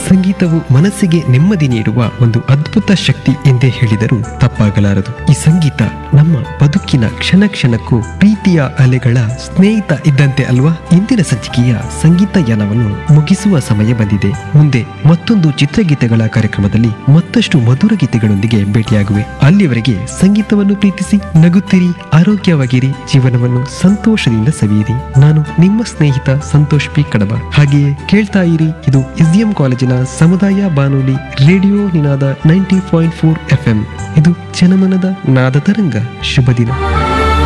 ಸಂಗೀತವು ಮನಸ್ಸಿಗೆ ನೆಮ್ಮದಿ ನೀಡುವ ಒಂದು ಅದ್ಭುತ ಶಕ್ತಿ ಎಂದೇ ಹೇಳಿದರೂ ತಪ್ಪಾಗಲಾರದು ಈ ಸಂಗೀತ ನಮ್ಮ ಬದುಕಿನ ಕ್ಷಣ ಕ್ಷಣಕ್ಕೂ ಪ್ರೀತಿಯ ಅಲೆಗಳ ಸ್ನೇಹಿತ ಇದ್ದಂತೆ ಅಲ್ವಾ ಇಂದಿನ ಸಂಚಿಕೆಯ ಸಂಗೀತ ಯಾನವನ್ನು ಮುಗಿಸುವ ಸಮಯ ಬಂದಿದೆ ಮುಂದೆ ಮತ್ತೊಂದು ಚಿತ್ರಗೀತೆಗಳ ಕಾರ್ಯಕ್ರಮದಲ್ಲಿ ಮತ್ತಷ್ಟು ಮಧುರ ಗೀತೆಗಳೊಂದಿಗೆ ಭೇಟಿಯಾಗುವೆ ಅಲ್ಲಿಯವರೆಗೆ ಸಂಗೀತವನ್ನು ಪ್ರೀತಿಸಿ ನಗುತ್ತಿರಿ ಆರೋಗ್ಯವಾಗಿರಿ ಜೀವನವನ್ನು ಸಂತೋಷದಿಂದ ಸವಿಯಿರಿ ನಾನು ನಿಮ್ಮ ಸ್ನೇಹಿತ ಸಂತೋಷ್ ಪಿ ಕಡಬ ಹಾಗೆಯೇ ಕೇಳ್ತಾ ಇರಿ ಇದು ಎಸ್ಡಿಎಂ ಕಾಲೇಜಿನ ಸಮುದಾಯ ಬಾನುಲಿ radio Ninada ninety point four F ಇದು ಜನಮನದ ನಾದ ತರಂಗ ಶುಭ ದಿನ